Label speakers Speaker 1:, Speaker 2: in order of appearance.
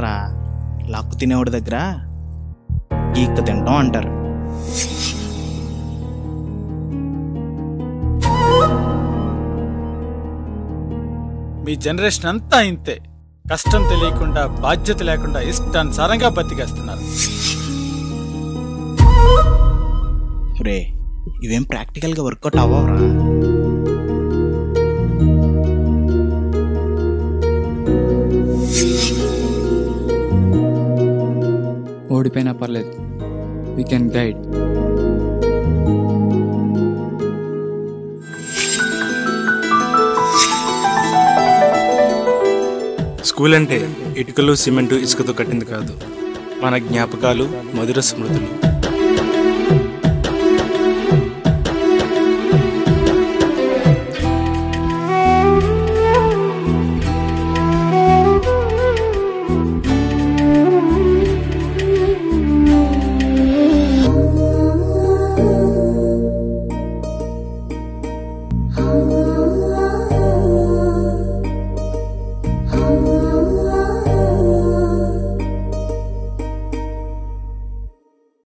Speaker 1: అంటారా లాక్కు తినేవాడి దగ్గర గీక్క తింటాం అంటారు
Speaker 2: మీ జనరేషన్ అంతా ఇంతే కష్టం తెలియకుండా బాధ్యత లేకుండా ఇష్టానుసారంగా బతికేస్తున్నారు
Speaker 1: రే ఇవేం ప్రాక్టికల్గా వర్కౌట్ అవ్వవురా
Speaker 3: ఓడిపోయినా పర్లేదు వీ కెన్ గైడ్
Speaker 4: స్కూల్ అంటే ఇటుకలు సిమెంటు ఇసుకతో కట్టింది కాదు మన జ్ఞాపకాలు మధుర స్మృతులు